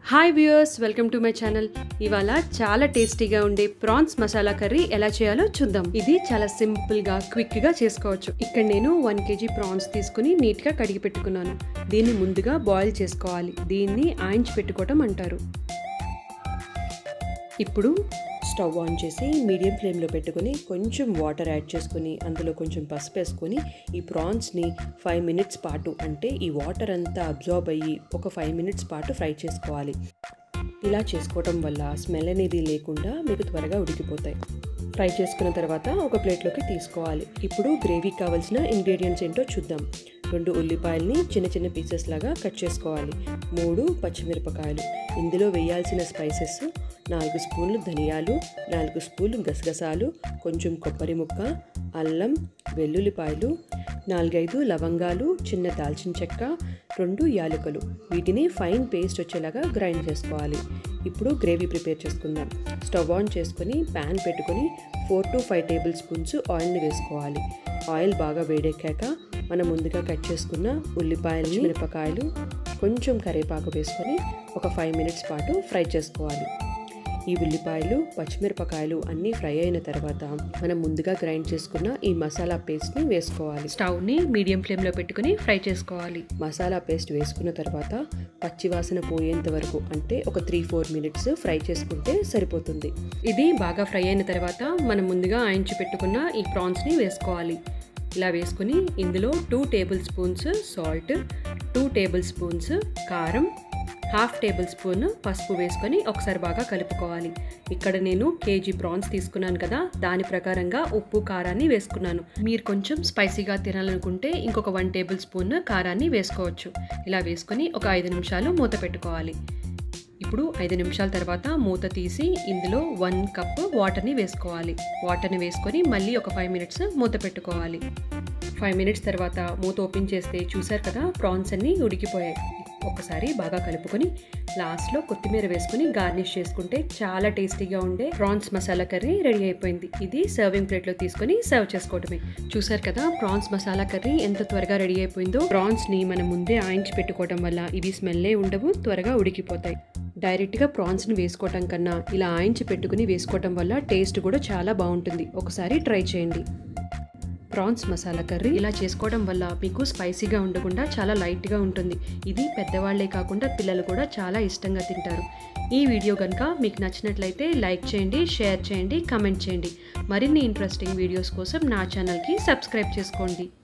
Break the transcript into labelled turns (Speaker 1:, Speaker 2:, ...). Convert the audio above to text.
Speaker 1: hi viewers welcome to my channel ఇవాళ చాలా టేస్టీగా ఉండే ప్రాన్స్ మసాలా కర్రీ ఎలా చేయాలో చూద్దాం ఇది చాలా సింపుల్ గా క్విక్ గా చేసుకోవచ్చు ఇక్కడ నేను వన్ కేజీ ప్రాన్స్ తీసుకుని నీట్ గా కడిగి పెట్టుకున్నాను దీన్ని ముందుగా బాయిల్ చేసుకోవాలి దీన్ని ఆయించి పెట్టుకోవటం అంటారు ఇప్పుడు స్టవ్ ఆన్ చేసి మీడియం ఫ్లేమ్లో పెట్టుకొని కొంచెం వాటర్ యాడ్ చేసుకొని అందులో కొంచెం పసుపు వేసుకొని ఈ ప్రాన్స్ని ఫైవ్ మినిట్స్ పాటు అంటే ఈ వాటర్ అంతా అబ్జార్బ్ అయ్యి ఒక ఫైవ్ మినిట్స్ పాటు ఫ్రై చేసుకోవాలి ఇలా చేసుకోవటం వల్ల స్మెల్ అనేది లేకుండా మీకు త్వరగా ఉడికిపోతాయి ఫ్రై చేసుకున్న తర్వాత ఒక ప్లేట్లోకి తీసుకోవాలి ఇప్పుడు గ్రేవీకి కావాల్సిన ఇంగ్రీడియంట్స్ ఏంటో చూద్దాం రెండు ఉల్లిపాయల్ని చిన్న చిన్న పీసెస్ లాగా కట్ చేసుకోవాలి మూడు పచ్చిమిరపకాయలు ఇందులో వేయాల్సిన స్పైసెస్ నాలుగు స్పూన్లు ధనియాలు నాలుగు స్పూన్లు గసగసాలు కొంచెం కొబ్బరి ముక్క అల్లం వెల్లుల్లిపాయలు నాలుగైదు లవంగాలు చిన్న దాల్చిన చెక్క రెండు యాలకులు వీటిని ఫైన్ పేస్ట్ వచ్చేలాగా గ్రైండ్ చేసుకోవాలి ఇప్పుడు గ్రేవీ ప్రిపేర్ చేసుకుందాం స్టవ్ ఆన్ చేసుకొని ప్యాన్ పెట్టుకొని four to five table spoons ఆయిల్ని వేసుకోవాలి ఆయిల్ బాగా వేడెక్కాక మనం ముందుగా కట్ చేసుకున్న ఉల్లిపాయలు మిరపకాయలు కొంచెం కరివేపాకు వేసుకొని ఒక ఫైవ్ మినిట్స్ పాటు ఫ్రై చేసుకోవాలి ఈ ఉల్లిపాయలు పచ్చిమిరపకాయలు అన్నీ ఫ్రై అయిన తర్వాత మనం ముందుగా గ్రైండ్ చేసుకున్న ఈ మసాలా పేస్ట్ని వేసుకోవాలి స్టవ్ని మీడియం ఫ్లేమ్లో పెట్టుకుని ఫ్రై చేసుకోవాలి మసాలా పేస్ట్ వేసుకున్న తర్వాత పచ్చివాసన పోయేంత వరకు అంటే ఒక త్రీ ఫోర్ మినిట్స్ ఫ్రై చేసుకుంటే సరిపోతుంది ఇది బాగా ఫ్రై అయిన తర్వాత మనం ముందుగా ఆయించి పెట్టుకున్న ఈ ప్రాన్స్ని వేసుకోవాలి ఇలా వేసుకుని ఇందులో two table spoons salt two table spoons కారం హాఫ్ టేబుల్ స్పూన్ పసుపు వేసుకొని ఒకసారి బాగా కలుపుకోవాలి ఇక్కడ నేను కేజీ ప్రాన్స్ తీసుకున్నాను కదా దాని ప్రకారంగా ఉప్పు కారాన్ని వేసుకున్నాను మీరు కొంచెం స్పైసీగా తినాలనుకుంటే ఇంకొక వన్ టేబుల్ స్పూన్ కారాన్ని వేసుకోవచ్చు ఇలా వేసుకొని ఒక ఐదు నిమిషాలు మూత పెట్టుకోవాలి ఇప్పుడు ఐదు నిమిషాల తర్వాత మూత తీసి ఇందులో వన్ కప్ వాటర్ని వేసుకోవాలి వాటర్ని వేసుకొని మళ్ళీ ఒక ఫైవ్ మినిట్స్ మూత పెట్టుకోవాలి ఫైవ్ మినిట్స్ తర్వాత మూత ఓపెన్ చేస్తే చూసారు కదా ప్రాన్స్ అన్నీ ఉడికిపోయాయి ఒకసారి బాగా కలుపుకొని లాస్ట్లో కొత్తిమీర వేసుకుని గార్నిష్ చేసుకుంటే చాలా టేస్టీగా ఉండే ప్రాన్స్ మసాలా కర్రీ రెడీ అయిపోయింది ఇది సర్వింగ్ ప్లేట్లో తీసుకొని సర్వ్ చేసుకోవడమే చూసారు కదా ప్రాన్స్ మసాలా కర్రీ ఎంత త్వరగా రెడీ అయిపోయిందో ప్రాన్స్ని మనం ముందే ఆయించి పెట్టుకోవడం వల్ల ఇవి స్మెల్లే ఉండవు త్వరగా ఉడికిపోతాయి డైరెక్ట్గా ప్రాన్స్ని వేసుకోవటం కన్నా ఇలా ఆయించి పెట్టుకుని వేసుకోవటం వల్ల టేస్ట్ కూడా చాలా బాగుంటుంది ఒకసారి ట్రై చేయండి ప్రాన్స్ మసాలా కర్రీ ఇలా చేసుకోవడం వల్ల మీకు స్పైసీగా ఉండకుండా చాలా లైట్గా ఉంటుంది ఇది పెద్దవాళ్లే కాకుండా పిల్లలు కూడా చాలా ఇష్టంగా తింటారు ఈ వీడియో కనుక మీకు నచ్చినట్లయితే లైక్ చేయండి షేర్ చేయండి కమెంట్ చేయండి మరిన్ని ఇంట్రెస్టింగ్ వీడియోస్ కోసం నా ఛానల్కి సబ్స్క్రైబ్ చేసుకోండి